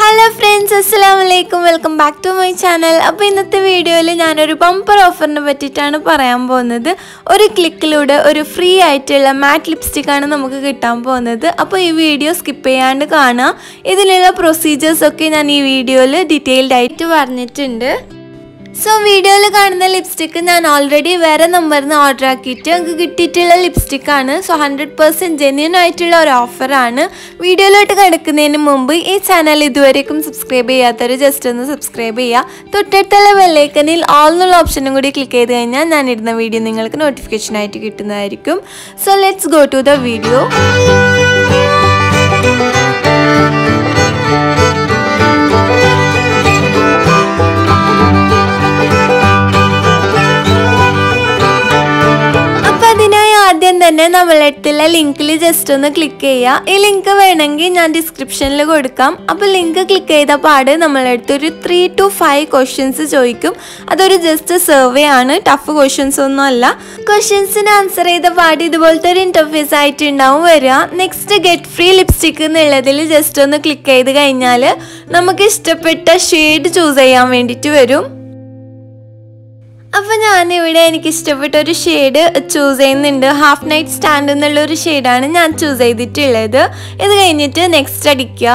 Hello friends അസ്സലാം വലൈക്കും welcome back to my channel അപ്പോൾ ഇന്നത്തെ വീഡിയോയിൽ ഞാനൊരു ബമ്പർ ഓഫറിനെ പറ്റിയിട്ടാണ് പറയാൻ പോകുന്നത് ഒരു ക്ലിക്കിലൂടെ ഒരു ഫ്രീ ആയിട്ടുള്ള മാറ്റ് ലിപ്സ്റ്റിക്കാണ് നമുക്ക് കിട്ടാൻ പോകുന്നത് അപ്പോൾ ഈ വീഡിയോ സ്കിപ്പ് ചെയ്യാണ്ട് കാണാം ഇതിലുള്ള പ്രൊസീജിയേഴ്സൊക്കെ ഞാൻ ഈ വീഡിയോയിൽ ഡീറ്റെയിൽഡ് ആയിട്ട് പറഞ്ഞിട്ടുണ്ട് സോ വീഡിയോയിൽ കാണുന്ന ലിപ്സ്റ്റിക്ക് ഞാൻ ഓൾറെഡി വേറെ നമ്പറിൽ നിന്ന് ഓർഡർ ആക്കിയിട്ട് എനിക്ക് കിട്ടിയിട്ടുള്ള ലിപ്സ്റ്റിക്കാണ് സോ ഹൺഡ്രഡ് പെർസെൻറ്റ് ജെന്യൂൻ ആയിട്ടുള്ള ഒരു ഓഫറാണ് വീഡിയോയിലോട്ട് കിടക്കുന്നതിന് മുമ്പ് ഈ ചാനൽ ഇതുവരേക്കും സബ്സ്ക്രൈബ് ചെയ്യാത്തവർ ജസ്റ്റ് ഒന്ന് സബ്സ്ക്രൈബ് ചെയ്യുക തൊട്ടടുത്തുള്ള ബെല്ലൈക്കനിൽ ഓൾ എന്നുള്ള ഓപ്ഷനും കൂടി ക്ലിക്ക് ചെയ്ത് കഴിഞ്ഞാൽ ഞാൻ ഇടുന്ന വീഡിയോ നിങ്ങൾക്ക് നോട്ടിഫിക്കേഷൻ ആയിട്ട് കിട്ടുന്നതായിരിക്കും so let's go to the video അപ്പൊ അതിനായി ആദ്യം തന്നെ നമ്മളെ അടുത്തുള്ള ലിങ്കിൽ ജസ്റ്റ് ഒന്ന് ക്ലിക്ക് ചെയ്യുക ഈ ലിങ്ക് വേണമെങ്കിൽ ഞാൻ ഡിസ്ക്രിപ്ഷനിൽ കൊടുക്കാം അപ്പോൾ ലിങ്ക് ക്ലിക്ക് ചെയ്ത പാട് നമ്മളെ അടുത്ത് ഒരു ത്രീ ടു ഫൈവ് ക്വസ്റ്റ്യൻസ് ചോദിക്കും അതൊരു ജസ്റ്റ് സർവേ ആണ് ടഫ് ക്വസ്റ്റ്യൻസ് ഒന്നും അല്ല ക്വസ്റ്റ്യൻസിന് ആൻസർ ചെയ്ത പാട് ഇതുപോലത്തെ ഒരു ഇന്റർഫേസ് ആയിട്ട് ഉണ്ടാവും വരിക നെക്സ്റ്റ് ഗെറ്റ് ഫ്രീ ലിപ്സ്റ്റിക് എന്നുള്ളതിൽ ജസ്റ്റ് ഒന്ന് ക്ലിക്ക് ചെയ്ത് കഴിഞ്ഞാൽ നമുക്ക് ഇഷ്ടപ്പെട്ട ഷെയ്ഡ് ചൂസ് ചെയ്യാൻ വേണ്ടിയിട്ട് വരും അപ്പോൾ ഞാനിവിടെ എനിക്ക് ഇഷ്ടപ്പെട്ട ഒരു ഷെയ്ഡ് ചൂസ് ചെയ്യുന്നുണ്ട് ഹാഫ് നൈറ്റ് സ്റ്റാൻഡ് എന്നുള്ള ഒരു ഷെയ്ഡാണ് ഞാൻ ചൂസ് ചെയ്തിട്ടുള്ളത് ഇത് കഴിഞ്ഞിട്ട് നെക്സ്റ്റ് അടിക്കുക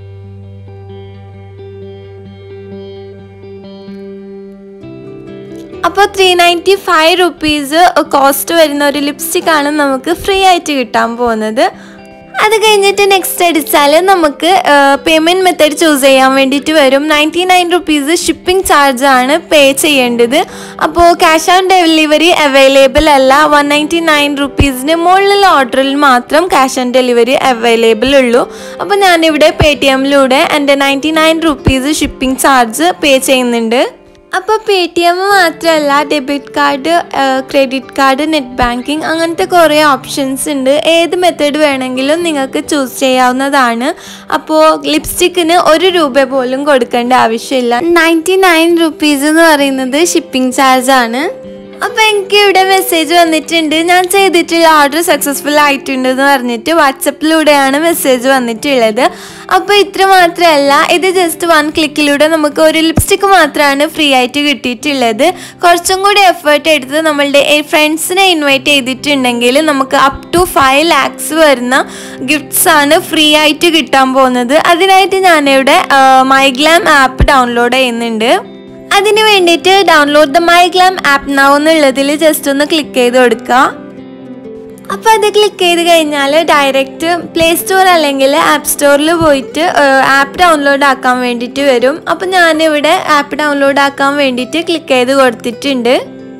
അപ്പോൾ three ninety five rupees cost വരുന്ന ഒരു ലിപ്സ്റ്റിക് ആണ് നമുക്ക് ഫ്രീ ആയിട്ട് കിട്ടാൻ പോകുന്നത് അത് കഴിഞ്ഞിട്ട് നെക്സ്റ്റ് അടിച്ചാൽ നമുക്ക് പേയ്മെൻറ്റ് മെത്തേഡ് ചൂസ് ചെയ്യാൻ വേണ്ടിയിട്ട് വരും ninety nine rupees shipping charge ആണ് പേ ചെയ്യേണ്ടത് അപ്പോൾ ക്യാഷ് ഓൺ ഡെലിവറി അവൈലബിൾ അല്ല വൺ നയൻറ്റി നയൻ റുപ്പീസിന് മുകളിലുള്ള ഓർഡറിൽ മാത്രം ക്യാഷ് ഓൺ ഡെലിവറി അവൈലബിൾ ഉള്ളൂ അപ്പോൾ ഞാനിവിടെ പേ ടി എമ്മിലൂടെ എൻ്റെ ninety nine rupees shipping charge pay ചെയ്യുന്നുണ്ട് അപ്പോൾ പേ ടി എം മാത്രമല്ല debit card credit card net banking അങ്ങനത്തെ കുറേ ഓപ്ഷൻസ് ഉണ്ട് ഏത് മെത്തേഡ് വേണമെങ്കിലും നിങ്ങൾക്ക് ചൂസ് ചെയ്യാവുന്നതാണ് അപ്പോൾ ലിപ്സ്റ്റിക്കിന് ഒരു രൂപ പോലും കൊടുക്കേണ്ട ആവശ്യമില്ല നയൻറ്റി നയൻ റുപ്പീസ് എന്ന് പറയുന്നത് ഷിപ്പിംഗ് ചാർജ് ആണ് അപ്പോൾ എനിക്ക് ഇവിടെ മെസ്സേജ് വന്നിട്ടുണ്ട് ഞാൻ ചെയ്തിട്ടുള്ള ഓർഡർ സക്സസ്ഫുൾ ആയിട്ടുണ്ട് എന്ന് പറഞ്ഞിട്ട് വാട്സപ്പിലൂടെയാണ് മെസ്സേജ് വന്നിട്ടുള്ളത് അപ്പോൾ ഇത്ര മാത്രമല്ല ഇത് ജസ്റ്റ് വൺ ക്ലിക്കിലൂടെ നമുക്ക് ഒരു ലിപ്സ്റ്റിക്ക് മാത്രമാണ് ഫ്രീ ആയിട്ട് കിട്ടിയിട്ടുള്ളത് കുറച്ചും കൂടി എഫേർട്ട് എടുത്ത് നമ്മളുടെ ഫ്രണ്ട്സിനെ ഇൻവൈറ്റ് ചെയ്തിട്ടുണ്ടെങ്കിൽ നമുക്ക് അപ് ടു ഫൈവ് ലാക്സ് വരുന്ന ഗിഫ്റ്റ്സ് ആണ് ഫ്രീ ആയിട്ട് കിട്ടാൻ പോകുന്നത് അതിനായിട്ട് ഞാനിവിടെ മൈഗ്ലാം ആപ്പ് ഡൗൺലോഡ് ചെയ്യുന്നുണ്ട് അതിന് വേണ്ടിയിട്ട് download the MyGlamm app now എന്നുള്ളതിൽ ജസ്റ്റ് ഒന്ന് ക്ലിക്ക് ചെയ്ത് കൊടുക്കുക അപ്പോൾ അത് ക്ലിക്ക് ചെയ്ത് കഴിഞ്ഞാൽ ഡയറക്റ്റ് പ്ലേ സ്റ്റോർ അല്ലെങ്കിൽ ആപ്പ് സ്റ്റോറിൽ പോയിട്ട് ആപ്പ് ഡൗൺലോഡ് ആക്കാൻ വേണ്ടിയിട്ട് വരും അപ്പോൾ ഞാനിവിടെ ആപ്പ് ഡൗൺലോഡ് ആക്കാൻ വേണ്ടിയിട്ട് ക്ലിക്ക് ചെയ്ത് കൊടുത്തിട്ടുണ്ട്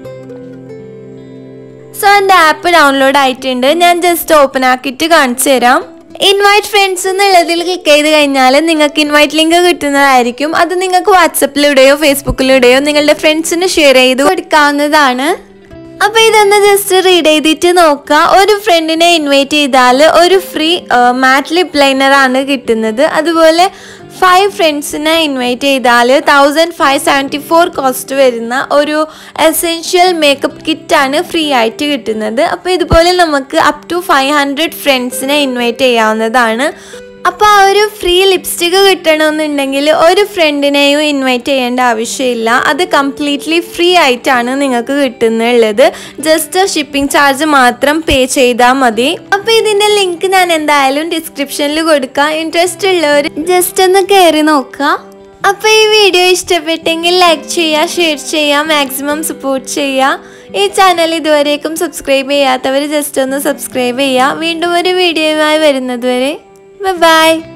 സോ എൻ്റെ ആപ്പ് ഡൗൺലോഡ് ആയിട്ടുണ്ട് ഞാൻ ജസ്റ്റ് ഓപ്പൺ ആക്കിയിട്ട് കാണിച്ചു തരാം ഇൻവൈറ്റ് ഫ്രണ്ട്സ് എന്നുള്ളതിൽ ക്ലിക്ക് ചെയ്ത് കഴിഞ്ഞാൽ നിങ്ങൾക്ക് ഇൻവൈറ്റ് ലിങ്ക് കിട്ടുന്നതായിരിക്കും അത് നിങ്ങൾക്ക് വാട്സപ്പിലൂടെയോ ഫേസ്ബുക്കിലൂടെയോ നിങ്ങളുടെ ഫ്രണ്ട്സിന് ഷെയർ ചെയ്ത് കൊടുക്കാവുന്നതാണ് അപ്പോൾ ഇതൊന്ന് ജസ്റ്റ് റീഡ് ചെയ്തിട്ട് നോക്കുക ഒരു ഫ്രണ്ടിനെ ഇൻവൈറ്റ് ചെയ്താൽ ഒരു ഫ്രീ മാറ്റ് ലിപ് ലൈനർ ആണ് കിട്ടുന്നത് അതുപോലെ ഫൈവ് ഫ്രണ്ട്സിനെ ഇൻവൈറ്റ് ചെയ്താൽ thousand five seventy four cost വരുന്ന ഒരു എസെൻഷ്യൽ മേക്കപ്പ് കിറ്റാണ് ഫ്രീ ആയിട്ട് കിട്ടുന്നത് അപ്പോൾ ഇതുപോലെ നമുക്ക് അപ് ടു ഫൈവ് ഹൺഡ്രഡ് ഫ്രണ്ട്സിനെ ഇൻവൈറ്റ് ചെയ്യാവുന്നതാണ് അപ്പോൾ ആ ഒരു ഫ്രീ ലിപ്സ്റ്റിക്ക് കിട്ടണമെന്നുണ്ടെങ്കിൽ ഒരു ഫ്രണ്ടിനെയും ഇൻവൈറ്റ് ചെയ്യേണ്ട ആവശ്യമില്ല അത് കംപ്ലീറ്റ്ലി ഫ്രീ ആയിട്ടാണ് നിങ്ങൾക്ക് കിട്ടുന്നുള്ളത് ജസ്റ്റ് ഷിപ്പിംഗ് ചാർജ് മാത്രം പേ ചെയ്താൽ മതി അപ്പോൾ ഇതിൻ്റെ ലിങ്ക് ഞാൻ എന്തായാലും ഡിസ്ക്രിപ്ഷനിൽ കൊടുക്കാം ഇൻട്രസ്റ്റ് ഉള്ളവർ ജസ്റ്റ് ഒന്ന് കയറി നോക്കുക അപ്പോൾ ഈ വീഡിയോ ഇഷ്ടപ്പെട്ടെങ്കിൽ ലൈക്ക് ചെയ്യുക ഷെയർ ചെയ്യുക മാക്സിമം സപ്പോർട്ട് ചെയ്യുക ഈ ചാനൽ ഇതുവരേക്കും സബ്സ്ക്രൈബ് ചെയ്യാത്തവർ ജസ്റ്റ് ഒന്ന് സബ്സ്ക്രൈബ് ചെയ്യുക വീണ്ടും ഒരു വീഡിയോയുമായി വരുന്നത് വരെ Bye bye.